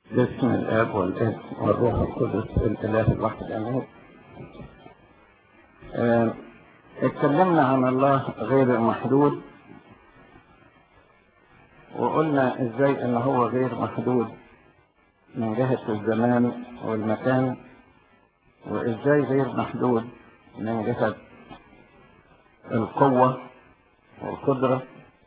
باسم الاب والابن والروح القدس الاله الواحد امين آه، اتكلمنا عن الله غير المحدود وقلنا ازاي ان هو غير محدود من جهة الزمان والمكان وازاي غير محدود من جهة القوة والقدرة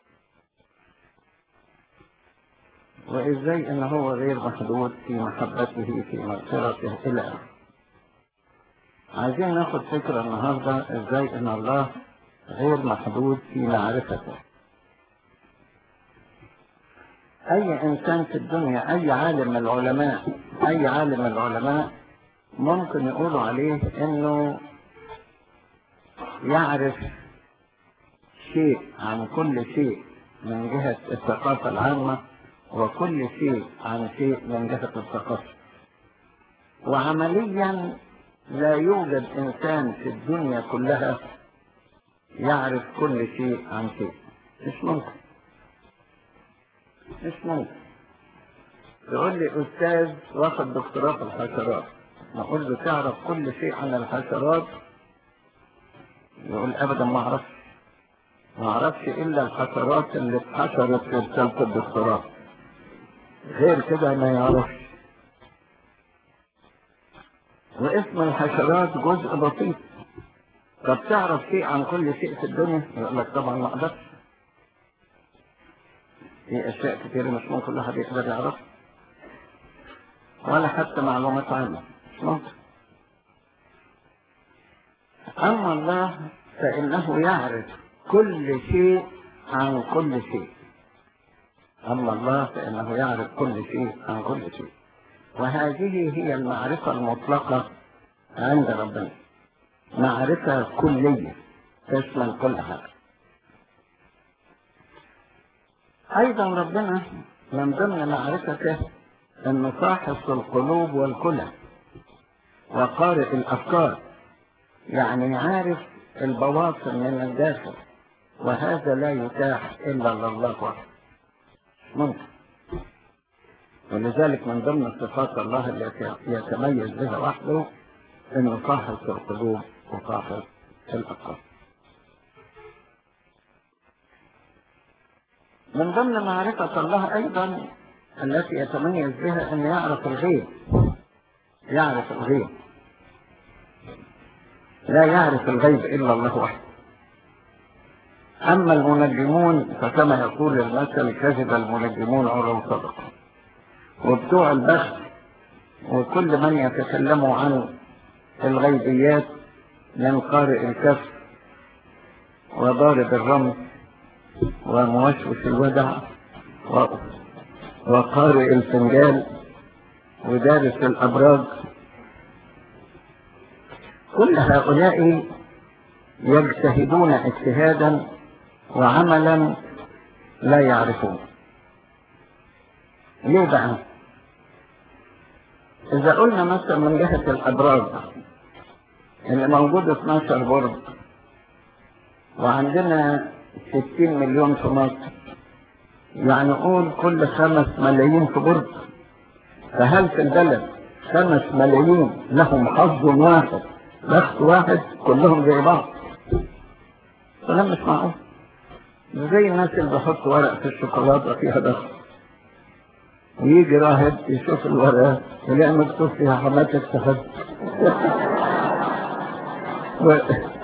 وازاي ان هو غير محدود في محبته في مغفرته الى اخره عايزين ناخد فكرة النهاردة ازاي ان الله غير محدود في معرفته اي انسان في الدنيا اي عالم من العلماء اي عالم من العلماء ممكن يقولوا عليه انه يعرف شيء عن كل شيء من جهة الثقافة العامة وكل شيء عن شيء من جهة الثقافة وعمليا لا يوجد إنسان في الدنيا كلها يعرف كل شيء عن شيء مش ممكن مش ممكن يقول لي أستاذ واخد دكتوراه في الحشرات نقول له تعرف كل شيء عن الحشرات يقول أبدا ما أعرفش ما أعرفش إلا الحشرات اللي اتحشرت في رسالة الدكتوراه غير كده ما يعرفش واسم الحشرات جزء بسيط طب تعرف شيء عن كل شيء في الدنيا يقول لك طبعا ما اقدرش في اشياء كتير مش ممكن كل واحد يقدر يعرفها ولا حتى معلومات عامة مش ممكن اما الله فانه يعرف كل شيء عن كل شيء أما الله فإنه يعرف كل شيء عن كل شيء وهذه هي المعرفة المطلقة عند ربنا معرفة كلية تشمل كل حاجة أيضا ربنا من ضمن معرفته أنه فاحص القلوب والكلى وقارئ الأفكار يعني عارف البواطن من الداخل وهذا لا يتاح إلا لله وحده ممكن ولذلك من ضمن صفات الله التي يتميز بها وحده انه فاحص القلوب وفاحص الافكار من ضمن معرفة الله أيضا التي يتميز بها أن يعرف الغيب يعرف الغيب لا يعرف الغيب إلا الله وحده أما المنجمون فكما يقول المثل كذب المنجمون ولو صدق وبتوع البحث وكل من يتكلم عن الغيبيات من قارئ الكف وضارب الرمز وموشوش الودع وقارئ الفنجال ودارس الأبراج كل هؤلاء يجتهدون اجتهادا وعملا لا يعرفون ليه بقى اذا قلنا مثلا من جهة الابراج اللي موجود 12 برج وعندنا 60 مليون في مصر يعني نقول كل خمس ملايين في برج فهل في البلد خمس ملايين لهم حظ واحد بخت واحد كلهم زي بعض كلام مش معقول زي الناس اللي بيحطوا ورق في الشوكولاته فيها ضغط ويجي راهب يشوف الورقه يلاقي مكتوب فيها حماتك تحب و...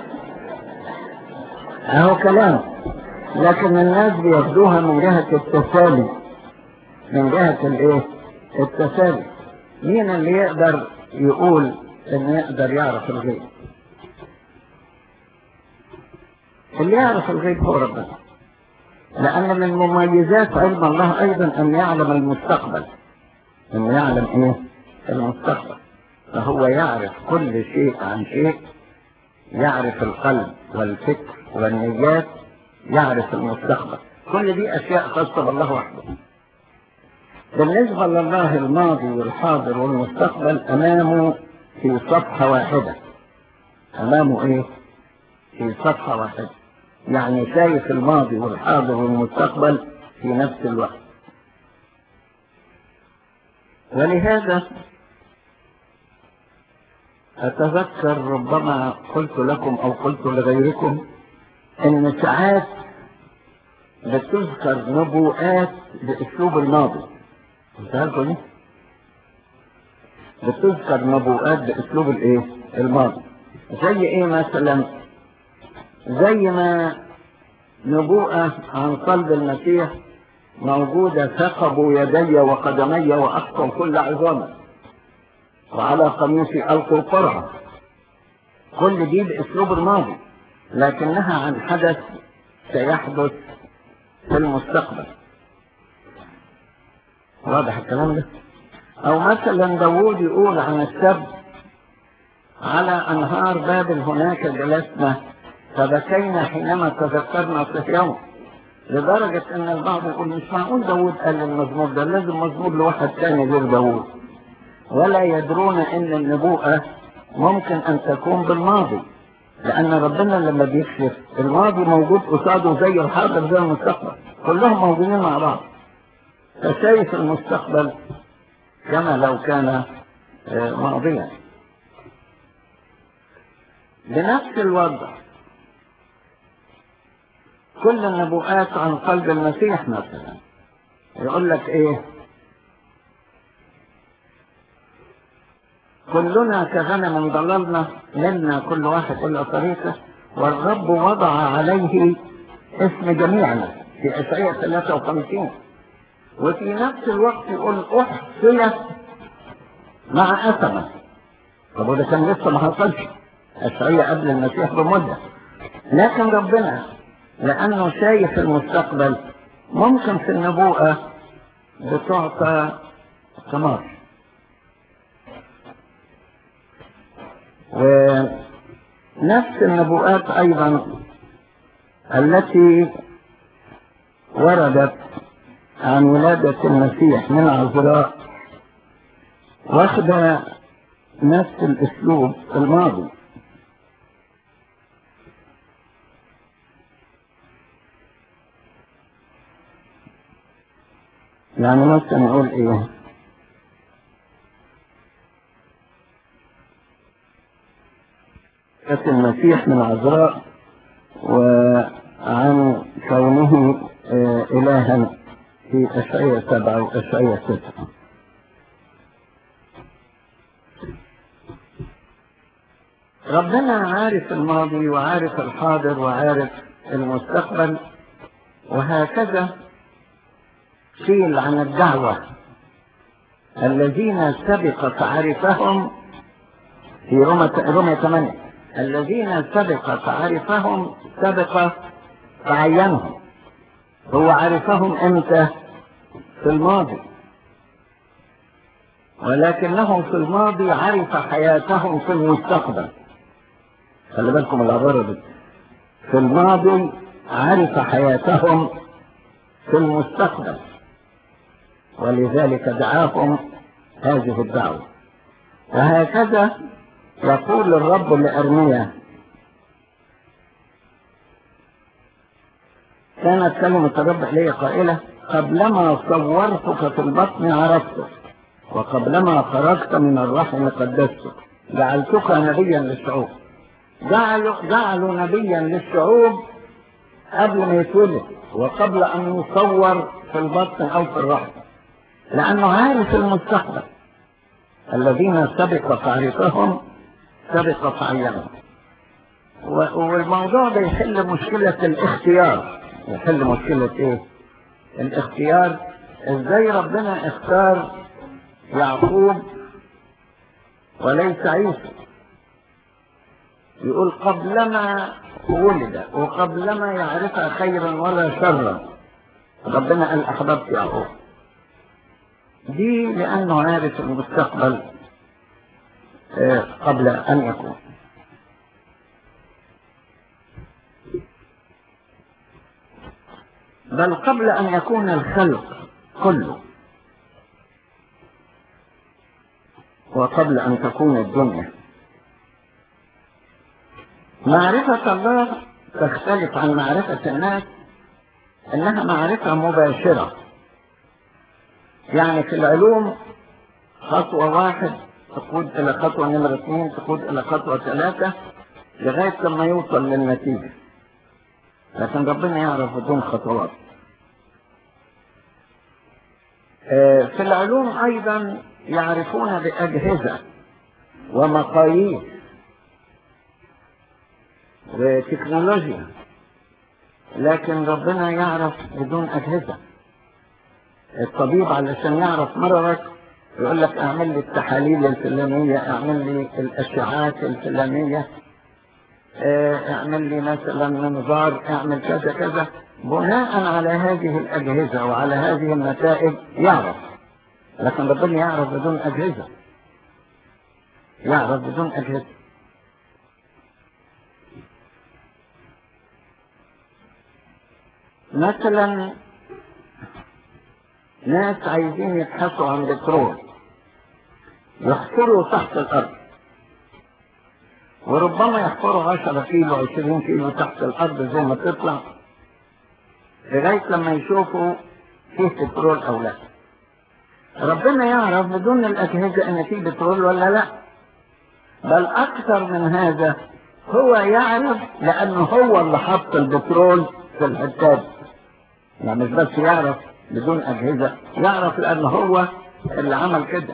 اهو كلام لكن الناس بياخدوها من جهة التسالي من جهة الايه التسالي مين اللي يقدر يقول ان يقدر يعرف الغيب اللي يعرف الغيب هو ربنا لأن من مميزات علم الله أيضا أن يعلم المستقبل أن يعلم إيه المستقبل فهو يعرف كل شيء عن شيء يعرف القلب والفكر والنيات يعرف المستقبل كل دي أشياء خاصة بالله وحده بالنسبة لله الماضي والحاضر والمستقبل أمامه في صفحة واحدة أمامه إيه في صفحة واحدة يعني شايف الماضي والحاضر والمستقبل في نفس الوقت ولهذا أتذكر ربما قلت لكم أو قلت لغيركم إن ساعات بتذكر نبوءات بأسلوب الماضي انتهلكم دي؟ بتذكر نبوءات بأسلوب الإيه؟ الماضي زي إيه مثلا؟ زي ما نبوءة عن قلب المسيح موجودة ثقبوا يدي وقدمي وأخطوا كل عظامه وعلى قميصي ألقوا قرعة كل دي بأسلوب الماضي لكنها عن حدث سيحدث في المستقبل واضح الكلام ده أو مثلا داوود يقول عن السبت على أنهار بابل هناك جلسنا فبكينا حينما تذكرنا صهيون لدرجة أن البعض يقول مش معقول داوود قال المزمور ده لازم مزمور لواحد تاني غير داوود ولا يدرون ان النبوءة ممكن ان تكون بالماضي لان ربنا لما بيكشف الماضي موجود قصاده زي الحاضر زي المستقبل كلهم موجودين مع بعض فشايف المستقبل كما لو كان ماضيا بنفس الوضع كل النبوءات عن قلب المسيح مثلا يقول لك ايه كلنا كغنم ضللنا منا كل واحد إلى طريقه والرب وضع عليه اسم جميعنا في أشعية 53 وفي نفس الوقت يقول أحصي مع أثمة طب وده كان لسه ما حصلش أشعية قبل المسيح بمدة لكن ربنا لأنه شايف المستقبل ممكن في النبوءة بتعطى ثمار ونفس النبوءات أيضا التي وردت عن ولادة المسيح من عذراء واخدة نفس الأسلوب الماضي يعني مثلا نقول ايه المسيح من عذراء وعن كونه إلها في أشعية سبعة وأشعية تسعة ربنا عارف الماضي وعارف الحاضر وعارف المستقبل وهكذا قيل عن الدعوة الذين سبق عرفهم في رمى 8 الذين سبق عرفهم سبق تعينهم هو عرفهم امتى في الماضي ولكنه في الماضي عرف حياتهم في المستقبل خلي بالكم العبارة دي في الماضي عرف حياتهم في المستقبل ولذلك دعاهم هذه الدعوة وهكذا يقول الرب لأرميا كانت كلمة الرب إلي قائلة قبلما صورتك في البطن عرفتك وقبلما خرجت من الرحم قدستك جعلتك نبيا للشعوب جعلوا, جعلوا نبيا للشعوب قبل ما يتولد وقبل أن يصور في البطن أو في الرحم لأنه عارف المستقبل الذين سبق تعريفهم سبق تعينهم والموضوع ده يحل مشكلة الاختيار يحل مشكلة ايه الاختيار ازاي ربنا اختار يعقوب وليس عيسى يقول قبلما ولد وقبلما يعرف خيرا ولا شرا ربنا قال احببت يعقوب دي لانه عارف المستقبل قبل ان يكون بل قبل ان يكون الخلق كله وقبل ان تكون الدنيا معرفة الله تختلف عن معرفة الناس انها معرفة مباشرة يعني في العلوم خطوة واحد تقود إلى خطوة نمرة اثنين تقود إلى خطوة ثلاثة لغاية لما يوصل للنتيجة لكن ربنا يعرف بدون خطوات آه، في العلوم أيضا يعرفون بأجهزة ومقاييس وتكنولوجيا لكن ربنا يعرف بدون أجهزة الطبيب علشان يعرف مرضك يقول لك اعمل لي التحاليل الفلانية اعمل لي الاشعاعات الفلانية اه، اعمل لي مثلا منظار اعمل كذا كذا بناء على هذه الاجهزة وعلى هذه النتائج يعرف لكن ربنا يعرف بدون اجهزة يعرف بدون اجهزة مثلا ناس عايزين يبحثوا عن بترول يحفروا تحت الأرض وربما يحفروا 10 كيلو 20 كيلو تحت الأرض زي ما تطلع لغاية لما يشوفوا فيه بترول أو لا ربنا يعرف بدون الأجهزة إن فيه بترول ولا لا بل أكثر من هذا هو يعرف لأنه هو اللي حط البترول في الحتات يعني مش بس يعرف بدون أجهزة يعرف لأنه هو اللي عمل كده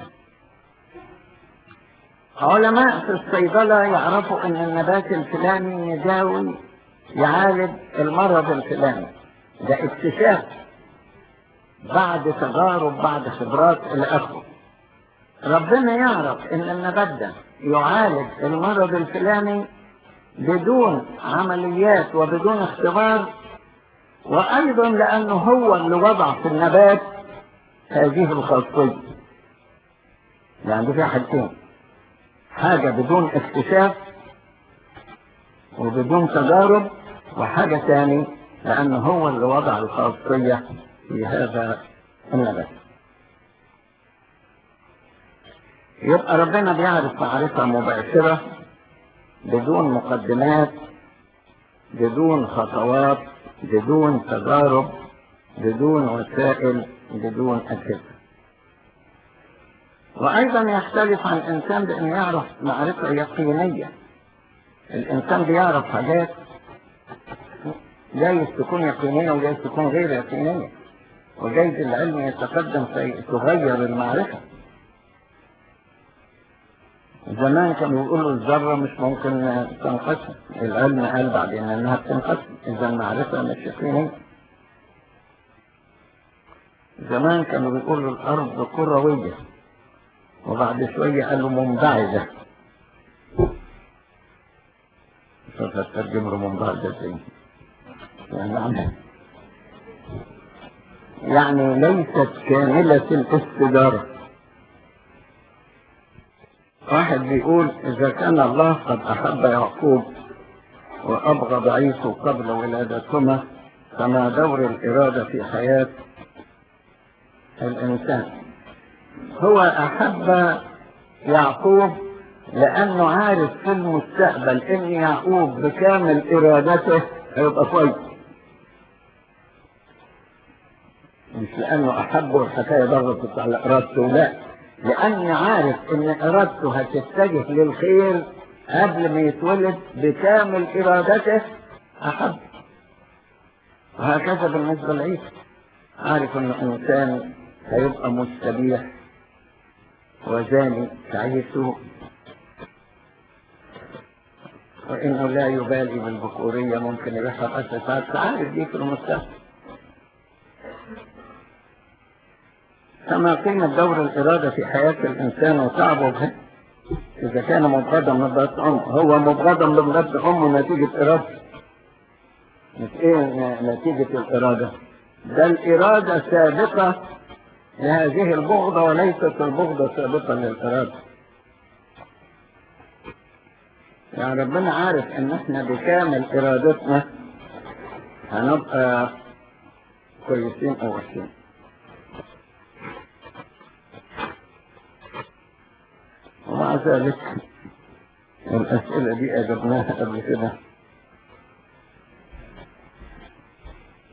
علماء في الصيدلة يعرفوا ان النبات الفلاني يداوي يعالج المرض الفلاني ده اكتشاف بعد تجارب بعد خبرات الى اخره ربنا يعرف ان النبات ده يعالج المرض الفلاني بدون عمليات وبدون اختبار وايضا لانه هو اللي وضع في النبات هذه الخاصية يعني فيها حاجتين حاجة بدون اكتشاف وبدون تجارب وحاجة ثاني لأنه هو اللي وضع الخاصية في هذا النبات يبقى ربنا بيعرف معرفة مباشرة بدون مقدمات بدون خطوات بدون تجارب بدون وسائل بدون أجهزة وأيضا يختلف عن الإنسان بأن يعرف معرفة يقينية الإنسان بيعرف حاجات جايز تكون يقينية وجايز تكون غير يقينية وجايز العلم يتقدم تغير المعرفة زمان كانوا يقولوا الذرة مش ممكن تنقسم العلم قال بعدين انها بتنقسم اذا المعرفة مش يقينية زمان كانوا بيقولوا الارض كروية وبعد شوية قالوا منبعدة سوف تترجم له منبعدة ازاي يعني يعني ليست كاملة الاستدارة واحد بيقول إذا كان الله قد أحب يعقوب وأبغض عيسو قبل ولادتهما فما دور الإرادة في حياة الإنسان هو أحب يعقوب لأنه عارف في المستقبل إن يعقوب بكامل إرادته هيبقى كويس مش لأنه أحبه الحكاية ضغطت على إرادته لا لأني عارف إن إرادته هتتجه للخير قبل ما يتولد بكامل إرادته أحب وهكذا بالنسبة لعيسى عارف إن الإنسان هيبقى مستبيح وزاني كعيسو وإنه لا يبالي بالذكورية ممكن يبيعها بأساسات عارف دي في المستقبل كما قيمة دور الإرادة في حياة الإنسان وتعبه به إذا كان مبغضا من ذات أم هو مبغضا من ذات أم نتيجة إرادته مش إيه نتيجة الإرادة ده الإرادة سابقة لهذه البغضة وليست البغضة سابقة للإرادة يعني ربنا عارف ان احنا بكامل ارادتنا هنبقى كويسين او وحشين ومع ذلك الأسئلة دي أجبناها قبل كده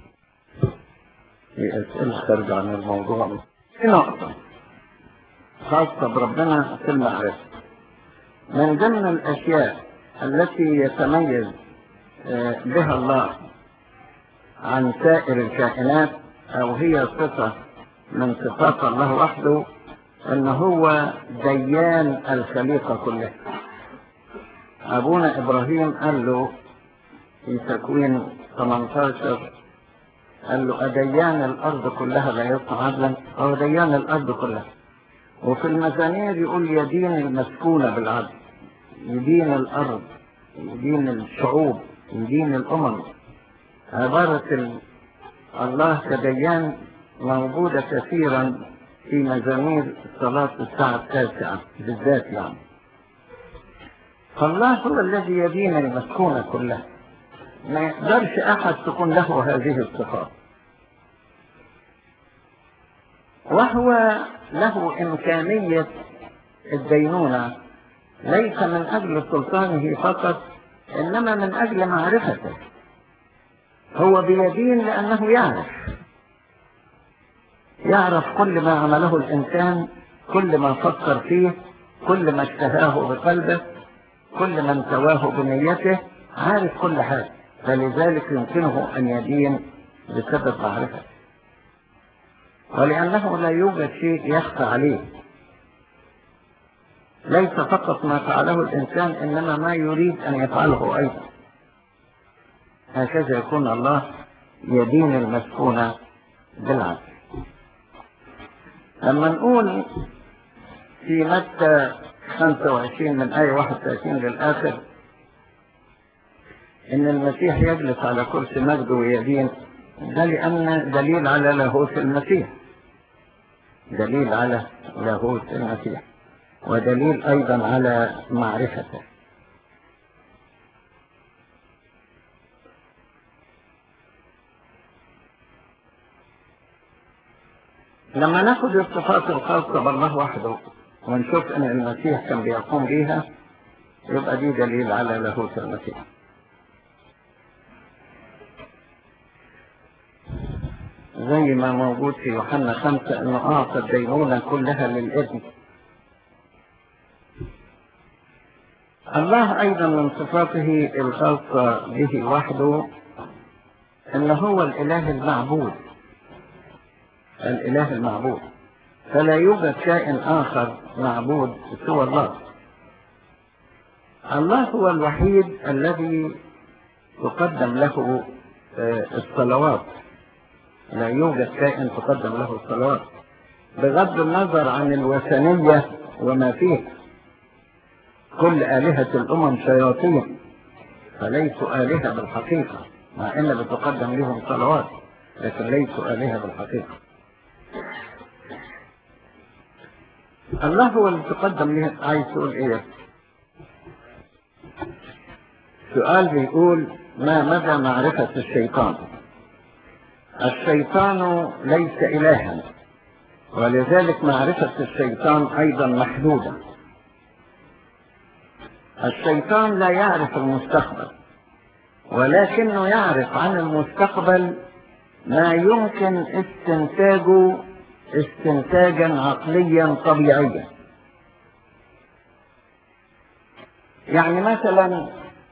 في أسئلة خارجة عن الموضوع في نقطة خاصة بربنا في المعرفة من ضمن الأشياء التي يتميز آه، بها الله عن سائر الكائنات أو هي صفة من صفات الله وحده أن هو ديان الخليقة كلها أبونا إبراهيم قال له في تكوين 18 قال له أديان الأرض كلها لا يصنع عدلا أو ديان الأرض كلها وفي المزامير يقول يدين المسكونة بالعدل يدين الأرض يدين الشعوب يدين الأمم عبارة ال- الله كديان موجودة كثيرا في مزامير صلاة الساعة التاسعة بالذات يعني فالله هو الذي يدين المسكونة كلها ما يقدرش أحد تكون له هذه الصفات وهو له إمكانية الدينونة ليس من أجل سلطانه فقط إنما من أجل معرفته هو بيدين لأنه يعرف يعرف كل ما عمله الإنسان كل ما فكر فيه كل ما اشتهاه بقلبه كل ما انتواه بنيته عارف كل حاجة فلذلك يمكنه أن يدين بسبب معرفته ولأنه لا يوجد شيء يخفى عليه ليس فقط ما فعله الإنسان إنما ما يريد أن يفعله أيضا هكذا يكون الله يدين المسكونة بالعدل لما نقول في متى 25 من آية 31 للآخر إن المسيح يجلس على كرسي مجده ويدين ده لأن دليل على لاهوت المسيح دليل على لاهوت المسيح ودليل أيضا على معرفته لما ناخد الصفات الخاصة بالله وحده ونشوف ان المسيح كان بيقوم بيها يبقى دي دليل على لاهوت المسيح زي ما موجود في يوحنا خمسة انه اعطى الدينونة كلها للابن الله ايضا من صفاته الخاصة به وحده ان هو الاله المعبود الاله المعبود فلا يوجد كائن اخر معبود سوى الله الله هو الوحيد الذي تقدم له آه، الصلوات لا يوجد كائن تقدم له الصلوات بغض النظر عن الوثنية وما فيه كل آلهة الأمم شياطين فليسوا آلهة بالحقيقة مع أن بتقدم لهم صلوات لكن ليسوا آلهة بالحقيقة الله هو اللي تقدم له عايز تقول ايه سؤال بيقول ما مدى معرفة الشيطان الشيطان ليس إلها ولذلك معرفة الشيطان أيضا محدودة الشيطان لا يعرف المستقبل ولكنه يعرف عن المستقبل ما يمكن استنتاجه استنتاجا عقليا طبيعيا يعني مثلا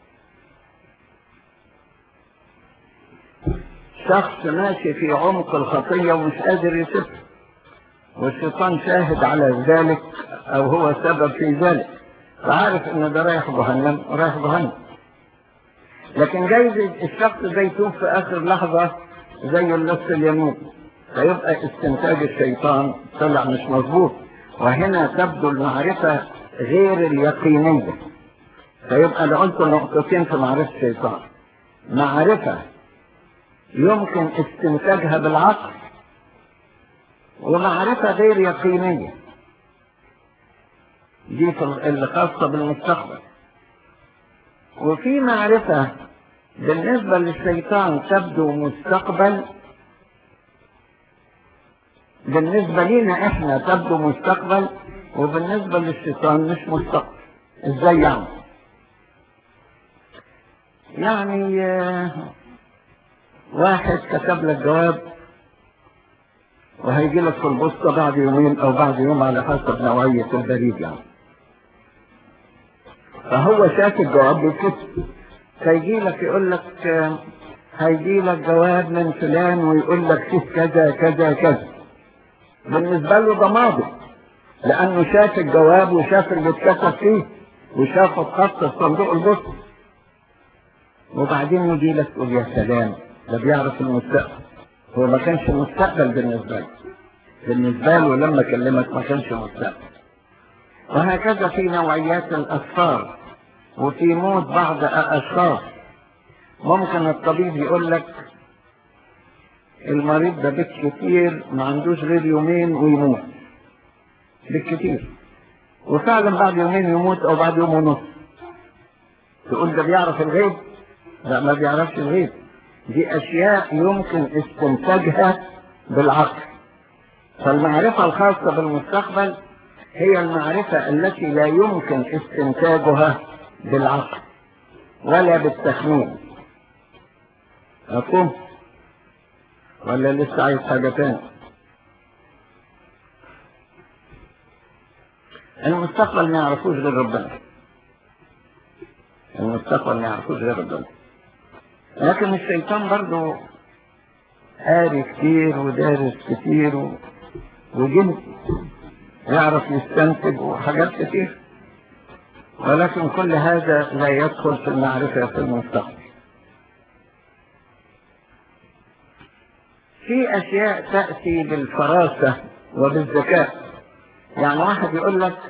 شخص ماشي في عمق الخطية ومش قادر يسيبها والشيطان شاهد على ذلك او هو سبب في ذلك فعارف ان ده رايح جهنم رايح جهنم لكن جايز الشخص ده يتوب في اخر لحظة زي اللص اليمين فيبقى استنتاج الشيطان طلع مش مظبوط وهنا تبدو المعرفة غير اليقينية فيبقى لو قلت نقطتين في معرفة الشيطان معرفة يمكن استنتاجها بالعقل ومعرفة غير يقينية دي في اللي خاصة بالمستقبل وفي معرفة بالنسبة للشيطان تبدو مستقبل بالنسبة لنا احنا تبدو مستقبل وبالنسبة للشيطان مش مستقبل ازاي يعني يعني آه، واحد كتب لك جواب وهيجي لك في البوسطة بعد يومين او بعد يوم على حسب نوعية البريد يعني فهو شاف الجواب بالكتب فيجي لك يقول لك آه، هيجي لك جواب من فلان ويقول لك فيه كذا كذا كذا بالنسبة له ده ماضي لأنه شاف الجواب وشاف اللي اتكتب فيه وشاف الخط في صندوق البوسطة وبعدين يجي لك تقول يا سلام ده بيعرف المستقبل هو ما كانش مستقبل بالنسبة له بالنسبة له لما كلمك ما كانش مستقبل وهكذا في نوعيات الأسفار وفي موت بعض أشخاص ممكن الطبيب يقول لك المريض ده بالكثير ما عندوش غير يومين ويموت بالكثير وفعلا بعد يومين يموت او بعد يوم ونص تقول ده بيعرف الغيب لا ما بيعرفش الغيب دي اشياء يمكن استنتاجها بالعقل فالمعرفة الخاصة بالمستقبل هي المعرفة التي لا يمكن استنتاجها بالعقل ولا بالتخمين مفهوم ولا لسه عايز حاجة تاني المستقبل ما يعرفوش غير ربنا المستقبل ما يعرفوش غير ربنا لكن الشيطان برضه قاري كتير ودارس كتير و... وجن يعرف يستنتج وحاجات كتير ولكن كل هذا لا يدخل في المعرفة في المستقبل في أشياء تأتي بالفراسة وبالذكاء يعني واحد يقول لك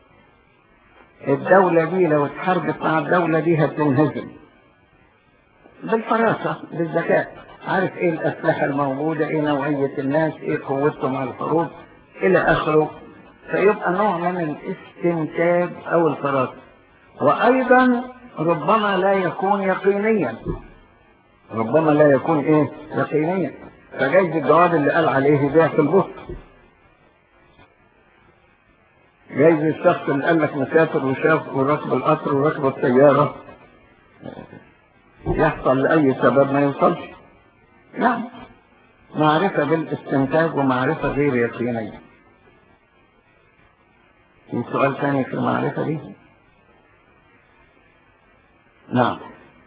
الدولة دي لو اتحاربت مع الدولة دي هتنهزم بالفراسة بالذكاء عارف ايه الأسلحة الموجودة ايه نوعية الناس ايه قوتهم على الحروب إلى آخره فيبقى نوع من الاستنتاج أو الفراسة وأيضا ربما لا يكون يقينيا ربما لا يكون ايه يقينيا فجايز الجواب اللي قال عليه يبيع في البوست جايز الشخص اللي قال لك مسافر وشاف وركب القطر وركب السيارة يحصل لأي سبب ما يوصلش نعم معرفة بالاستنتاج ومعرفة غير يقينية في سؤال ثاني في المعرفة دي نعم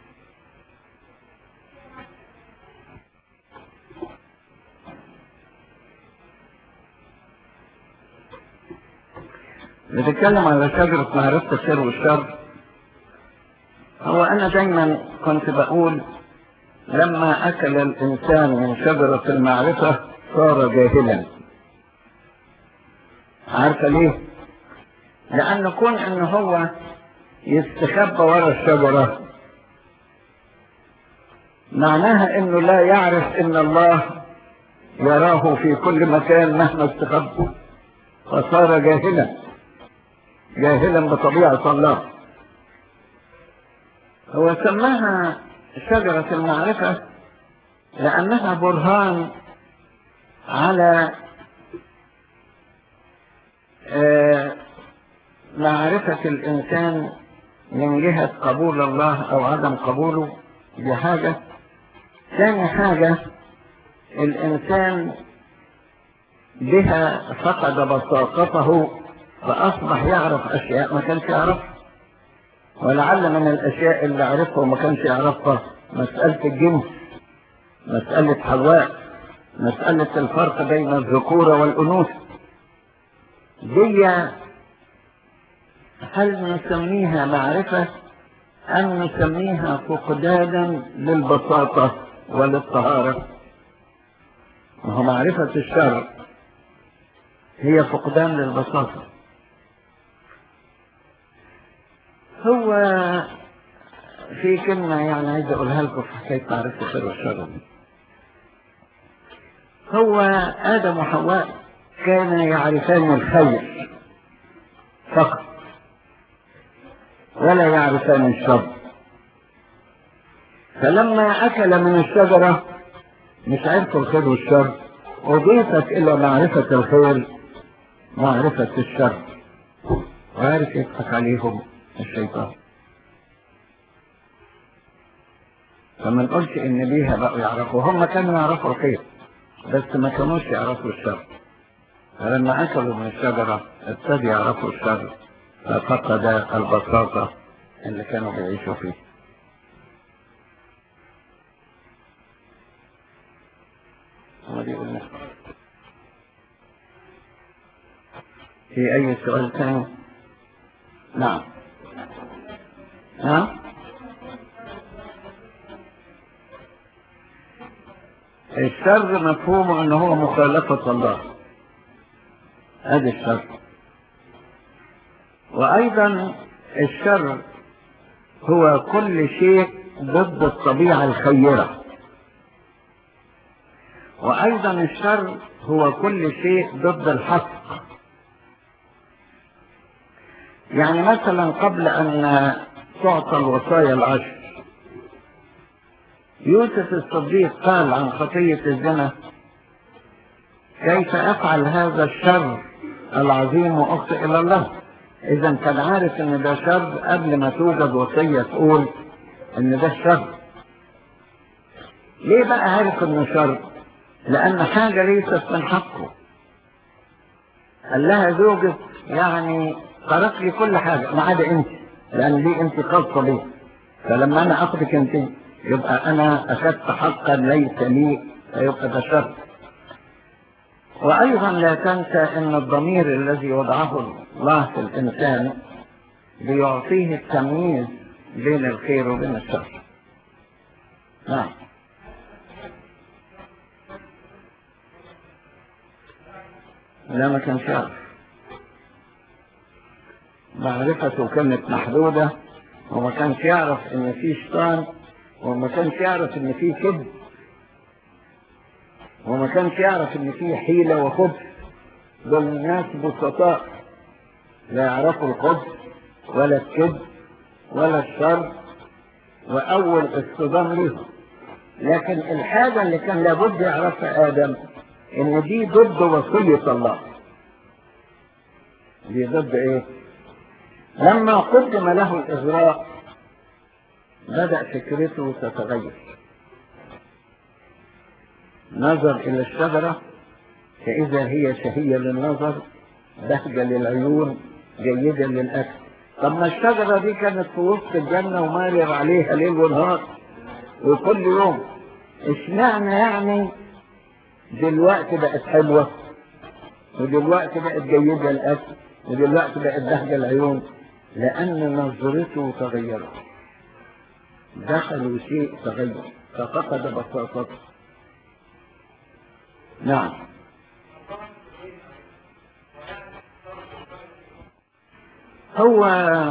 بتتكلم على شجرة معرفة الخير والشر هو أنا دايما كنت بقول لما أكل الإنسان من شجرة المعرفة صار جاهلا عارفة ليه؟ لأن كون إن هو يستخبى ورا الشجرة معناها إنه لا يعرف إن الله يراه في كل مكان مهما استخبى فصار جاهلا جاهلا بطبيعة الله هو سماها شجرة المعرفة لأنها برهان على آه، معرفة الإنسان من جهة قبول الله أو عدم قبوله دي حاجة ثاني حاجة الإنسان بها فقد بساطته فأصبح يعرف أشياء ما كانش يعرفها ولعل من الأشياء اللي عرفها وما كانش يعرفها مسألة الجنس مسألة حواء مسألة الفرق بين الذكورة والأنوثة دي هل نسميها معرفة أم نسميها فقدانا للبساطة وللطهارة وهو معرفة الشر هي فقدان للبساطة هو في كلمة يعني عايز أقولها لكم في حكاية معرفة الخير والشر دي. هو آدم وحواء كانا يعرفان الخير فقط ولا يعرفان الشر فلما أكل من الشجرة مش عرفوا الخير والشر أضيفت إلى معرفة الخير معرفة الشر وعارف يضحك عليهم الشيطان فما نقولش ان بيها بقوا يعرفوا هم كانوا يعرفوا الخير بس ما كانوش يعرفوا الشر فلما أكلوا من الشجرة ابتدوا يعرفوا الشر ففقد البساطة اللي كانوا بيعيشوا فيه هو دي قلنا في أي سؤال ثاني؟ نعم ها؟ الشر مفهومه ان هو مخالفة الله هذا الشر وايضا الشر هو كل شيء ضد الطبيعة الخيرة وايضا الشر هو كل شيء ضد الحق يعني مثلا قبل ان تعطى الوصايا العشر يوسف الصديق قال عن خطية الزنا كيف افعل هذا الشر العظيم واخطئ الى الله اذا كان عارف ان ده شر قبل ما توجد وصية تقول ان ده شر ليه بقى عارف انه شر لان حاجة ليست من حقه قال لها زوجك يعني ترك لي كل حاجة ما عدا انت لان دي انت خاصة بي فلما انا اخذك انت يبقى انا اخذت حقا ليس لي فيبقى ده شر وايضا لا تنسى ان الضمير الذي وضعه الله في الانسان بيعطيه التمييز بين الخير وبين الشر نعم لا ما كانش يعرف معرفته كانت محدودة وما كانش يعرف ان في شيطان وما كانش يعرف ان في كذب وما كانش يعرف ان في حيلة وخبث دول الناس بسطاء لا يعرفوا الخبث ولا الكذب ولا الشر واول اصطدام ليهم لكن الحاجة اللي كان لابد يعرفها ادم ان دي ضد وصية الله دي ضد ايه لما قدم له الاغراء بدأ فكرته تتغير نظر الى الشجرة فاذا هي شهية للنظر بهجة للعيون جيدة للاكل طب ما الشجرة دي كانت في وسط الجنة ومارر عليها ليل ونهار وكل يوم اشمعنى يعني دلوقتي بقت حلوة ودلوقتي بقت جيدة الأكل ودلوقتي بقت بهجة العيون لأن نظرته تغيرت دخلوا شيء تغير ففقد بساطته نعم هو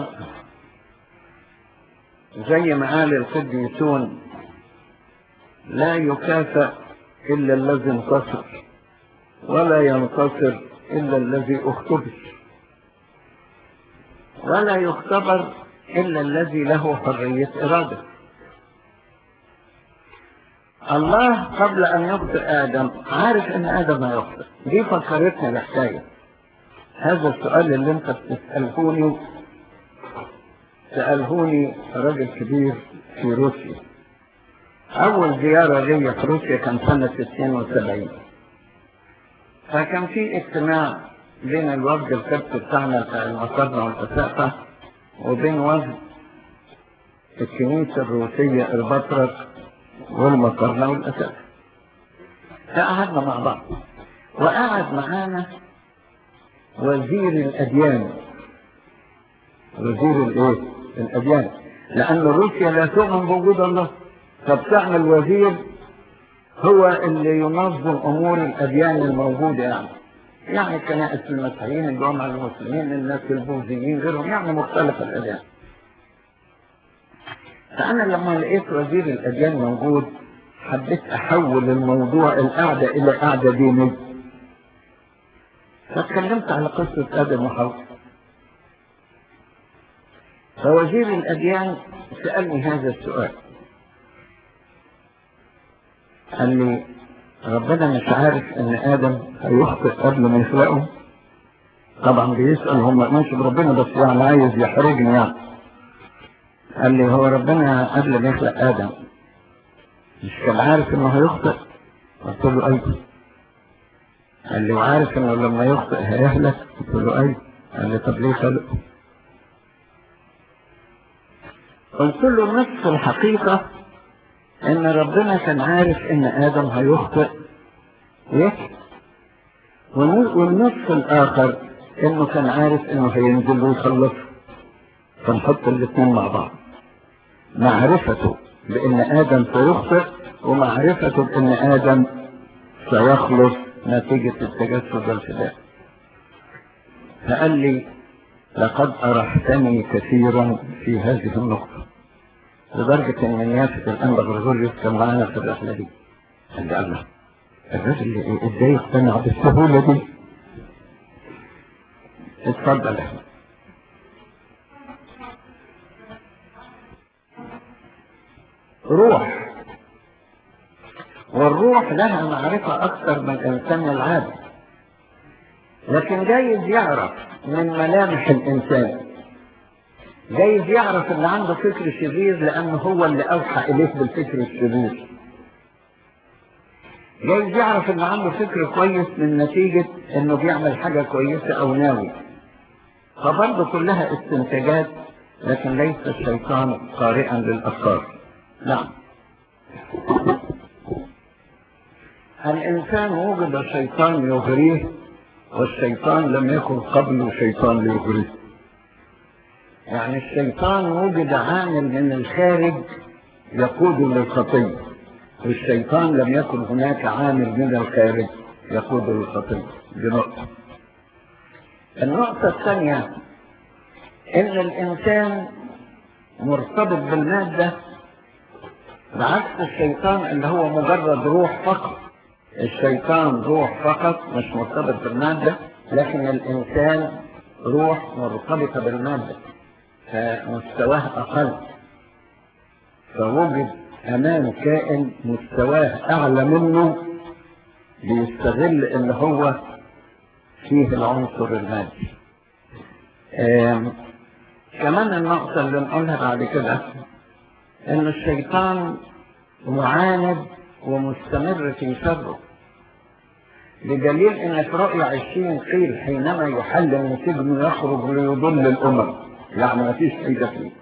زي ما قال القديسون لا يكافئ إلا الذي انتصر ولا ينتصر إلا الذي اختبر ولا يختبر إلا الذي له حرية إرادة الله قبل أن يخطئ آدم عارف أن آدم هيخطئ دي فكرتنا الحكاية هذا السؤال اللي أنت بتسألهوني سألهوني راجل كبير في روسيا أول زيارة ليا في روسيا كان سنة 72 فكان في اجتماع بين الوفد الكبت بتاعنا بتاع المصارنة والأساقة وبين وفد الكنيسة الروسية البطرك والمقرنة والأساقة فقعدنا مع بعض وقعد معانا وزير الأديان وزير الايه الأديان لأن روسيا لا تؤمن بوجود الله فبتعمل وزير هو اللي ينظم امور الاديان الموجودة يعني يعني كنائس المسيحيين الجامعة المسلمين الناس البوذيين غيرهم يعني مختلف الاديان فانا لما لقيت وزير الاديان موجود حبيت احول الموضوع القعدة الى قعدة دينية فاتكلمت على قصة ادم وحواء فوزير الاديان سألني هذا السؤال قال لي ربنا مش عارف ان ادم هيخطئ قبل ما يخلقه طبعا بيسأل هم ماشي بربنا بس يعني عايز يحرجني يعني قال لي هو ربنا قبل ما يخلق ادم مش كان عارف انه هيخطئ قلت له ايوه قال لي وعارف انه لما يخطئ هيهلك قلت له اي قال لي طب ليه خلقه قلت له نصف الحقيقة ان ربنا كان عارف ان ادم هيخطئ ويحيى والنصف الاخر انه كان عارف انه هينزل ويخلصه فنحط الاثنين مع بعض معرفته بان ادم سيخطئ ومعرفته بان ادم سيخلص نتيجة التجسد والفداء فقال لي لقد أرحتني كثيرا في هذه النقطة لدرجة ان نيافة الانبا غرغوريوس كان معانا في الرحلة دي قال لي الله الراجل ازاي يقتنع بالسهولة دي اتفضل يا احمد روح والروح لها معرفة أكثر من الإنسان العادي لكن جايز يعرف من ملامح الإنسان جايز يعرف ان عنده فكر شرير لأنه هو اللي أوحى إليه بالفكر الشرير جايز يعرف ان عنده فكر كويس من نتيجة انه بيعمل حاجة كويسة او ناوي فبرضه كلها استنتاجات لكن ليس الشيطان قارئا للافكار نعم الانسان وجد شيطان يغريه والشيطان لم يكن قبله شيطان ليغريه يعني الشيطان وجد عامل من الخارج يقود للخطيه والشيطان لم يكن هناك عامل من الخارج يقود للخطيه دي نقطه النقطه الثانيه ان الانسان مرتبط بالماده بعكس الشيطان اللي هو مجرد روح فقط الشيطان روح فقط مش مرتبط بالمادة لكن الإنسان روح مرتبطة بالمادة فمستواه أقل فوجد أمام كائن مستواه أعلى منه بيستغل اللي هو فيه العنصر المادي كمان النقطة اللي نقولها بعد كده إن الشيطان معاند ومستمر في شره بدليل ان في رؤيا عشرين قيل حينما يحل من سجن يخرج ليضل الامم يعني ما فيش فايده فيه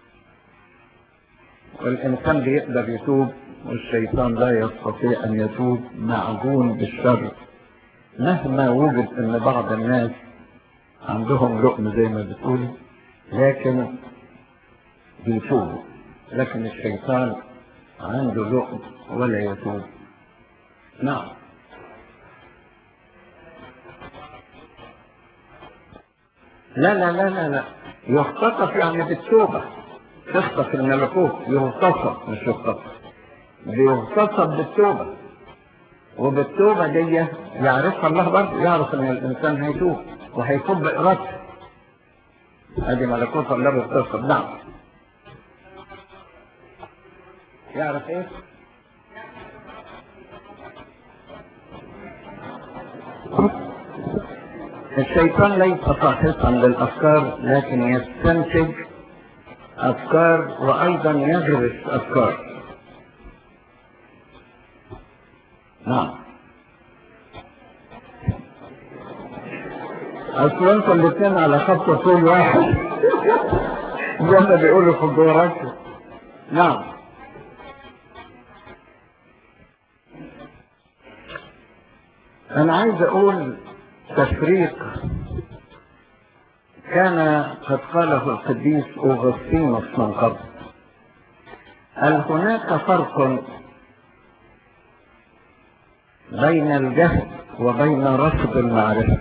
والانسان بيقدر يتوب والشيطان لا يستطيع ان يتوب معجون بالشر مهما وجد ان بعض الناس عندهم لقم زي ما بتقول لكن بيتوبوا لكن الشيطان عنده لقم ولا يتوب نعم لا لا لا لا لا يختطف يعني بالتوبة تخطف الملكوت يغتصب مش يختطف بيغتصب بالتوبة وبالتوبة دي يعرفها الله برضه يعرف ان الانسان هيتوب وهيتوب بارادته ادي ملكوت الله بيغتصب نعم يعرف ايه الشيطان ليس فاحصا للافكار لكن يستنتج افكار وايضا يغرس افكار نعم اصل انتوا الاثنين على خط طول واحد زي ما بيقولوا في الجغرافيا نعم انا عايز اقول تفريق كان قد قاله القديس اوغسطينوس من قبل هل هناك فرق بين الجهل وبين رفض المعرفة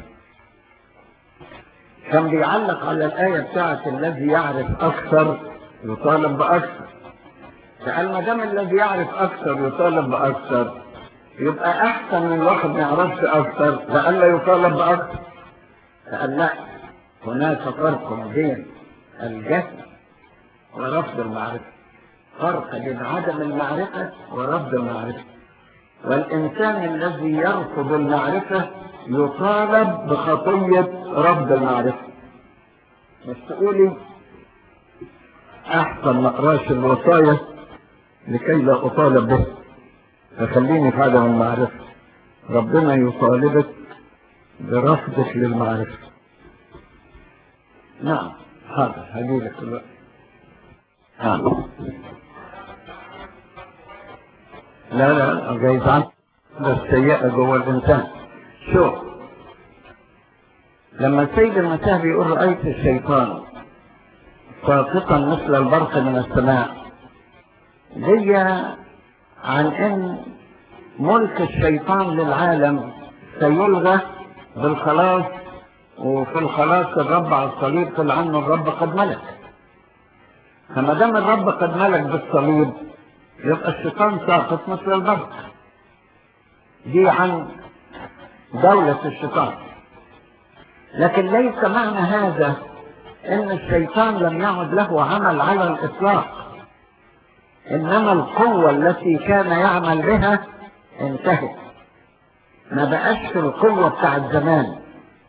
كان بيعلق على الآية بتاعت الذي يعرف أكثر يطالب بأكثر فقال ما دام الذي يعرف أكثر يطالب بأكثر يبقى احسن من واحد ما يعرفش اكثر لئلا يطالب باكثر فقال لا هناك فرق بين الجهل ورفض المعرفه فرق بين عدم المعرفه ورفض المعرفه والانسان الذي يرفض المعرفه يطالب بخطيه رفض المعرفه مش تقولي احسن ما اقراش الوصايا لكي لا اطالب به فخليني في عدم المعرفة ربنا يطالبك برفضك للمعرفة نعم حاضر هجيلك دلوقتي نعم لا لا جايز عنك بس سيئة جوه الإنسان شوف لما السيد المسيح بيقول رأيت الشيطان ساقطا مثل البرق من السماء دي عن ان ملك الشيطان للعالم سيلغى بالخلاص وفي الخلاص الرب على الصليب قال عنه الرب قد ملك فما دام الرب قد ملك بالصليب يبقى الشيطان ساقط مثل البرق دي عن دولة الشيطان لكن ليس معنى هذا ان الشيطان لم يعد له عمل على الاطلاق انما القوة التي كان يعمل بها انتهت ما بقاش في القوة بتاع زمان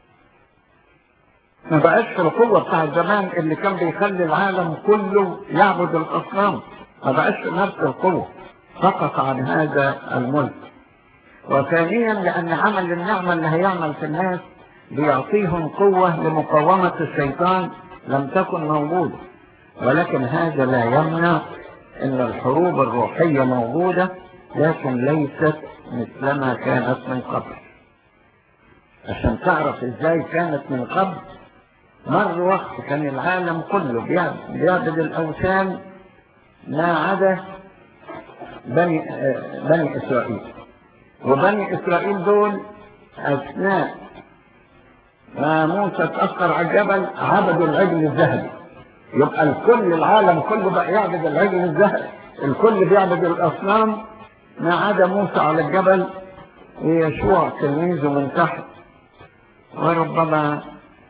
ما بقاش في القوة بتاع زمان اللي كان بيخلي العالم كله يعبد الاصنام ما بقاش في نفس القوة سقط عن هذا الملك وثانيا لان عمل النعمة اللي هيعمل في الناس بيعطيهم قوة لمقاومة الشيطان لم تكن موجودة ولكن هذا لا يمنع ان الحروب الروحية موجودة لكن ليست مثلما كانت من قبل عشان تعرف ازاي كانت من قبل مر وقت كان العالم كله بيعبد, بيعبد الاوثان ما عدا بني, بني اسرائيل وبني اسرائيل دول اثناء ما موسى اتأثر على الجبل عبدوا العجل الذهبي يبقى الكل العالم كله بقى يعبد العجل الذهبي الكل بيعبد الأصنام ما عدا موسى على الجبل ويشوع تلميذه من تحت وربما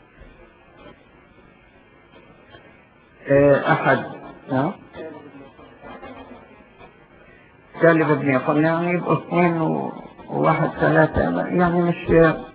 أحد كالب ابن يقول يعني يبقوا اثنين وواحد ثلاثة يعني مش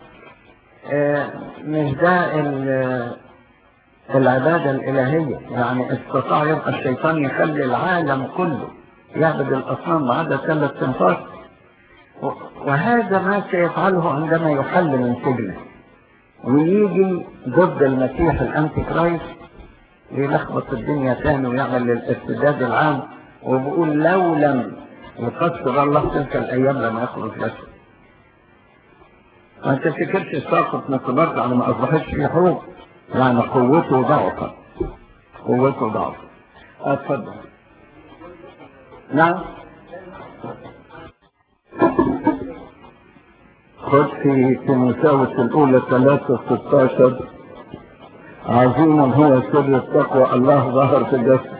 مش ده العبادة الإلهية يعني استطاع يبقى الشيطان يخلي العالم كله يعبد الأصنام ما عدا ثلاث تنفار وهذا ما سيفعله عندما يحل من سجنه ويجي ضد المسيح الأنتي كرايست ويلخبط الدنيا تاني ويعمل الارتداد العام وبيقول لو لم يقصر الله تلك الأيام لما يخرج جسد ما تفتكرش ساقط نقبرت على ما اصبحتش في حروب يعني قوته ضعفت قوته ضعفت اتفضل نعم خد في تيموثاوس الاولى 3 16 عظيم هو سر التقوى الله ظهر في الجسد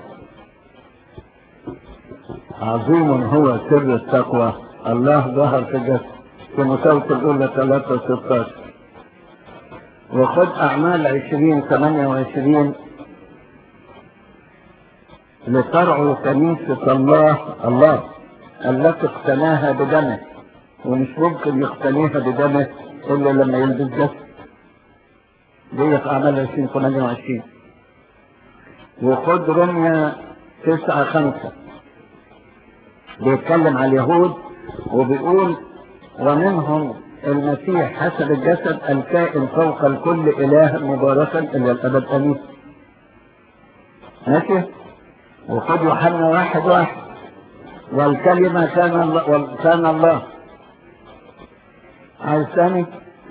عظيم هو سر التقوى الله ظهر في الجسد في مساوة الأولى 3 16 وخد أعمال 20 28 لترعوا كنيسة الله الله التي اقتناها بدمه ومش ممكن يقتنيها بدمه إلا لما يلبس جسد دي في أعمال 20 28 وخد رمية 9 5 بيتكلم على اليهود وبيقول ومنهم المسيح حسب الجسد الكائن فوق الكل إله مباركا إلى الأبد أمين ماشي وخد يوحنا واحد واحد والكلمة كان الله كان الله عايز ثاني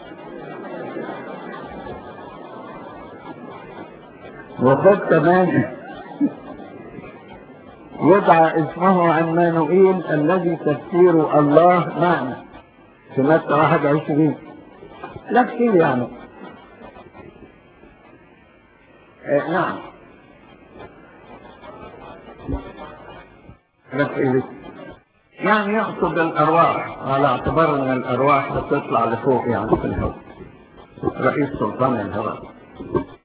وخد كمان يدعى اسمه عمانوئيل الذي تفسير الله معنا في متى 21 لا كتير يعني آه نعم يعني يقصد الارواح على اعتبار ان الارواح بتطلع لفوق يعني في الهواء رئيس سلطان الهواء